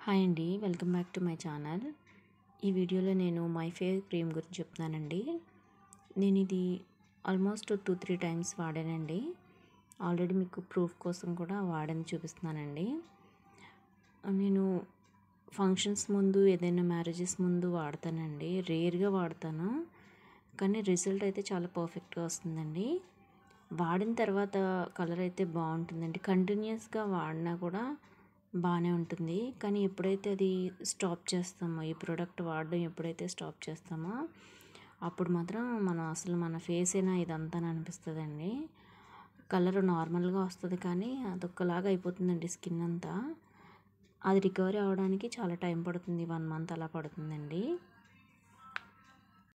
hi అండి welcome back to my channel ఈ వీడియోలో నేను మై ఫేర్ క్రీమ్ గురించి చెప్తున్నానండి నేను ఇది ఆల్మోస్ట్ టూ త్రీ టైమ్స్ వాడానండి ఆల్రెడీ మీకు ప్రూఫ్ కోసం కూడా వాడని చూపిస్తున్నానండి నేను ఫంక్షన్స్ ముందు ఏదైనా మ్యారేజెస్ ముందు వాడతానండి రేర్గా వాడతాను కానీ రిజల్ట్ అయితే చాలా పర్ఫెక్ట్గా వస్తుందండి వాడిన తర్వాత కలర్ అయితే బాగుంటుందండి కంటిన్యూస్గా వాడినా కూడా బాగానే ఉంటుంది కానీ ఎప్పుడైతే అది స్టాప్ చేస్తామో ఈ ప్రోడక్ట్ వాడడం ఎప్పుడైతే స్టాప్ చేస్తామో అప్పుడు మాత్రం మనం అసలు మన ఫేస్ అయినా ఇదంతా అనిపిస్తుందండి కలర్ నార్మల్గా వస్తుంది కానీ అదొక్కలాగా అయిపోతుందండి స్కిన్ అంతా అది రికవరీ అవడానికి చాలా టైం పడుతుంది వన్ మంత్ అలా పడుతుందండి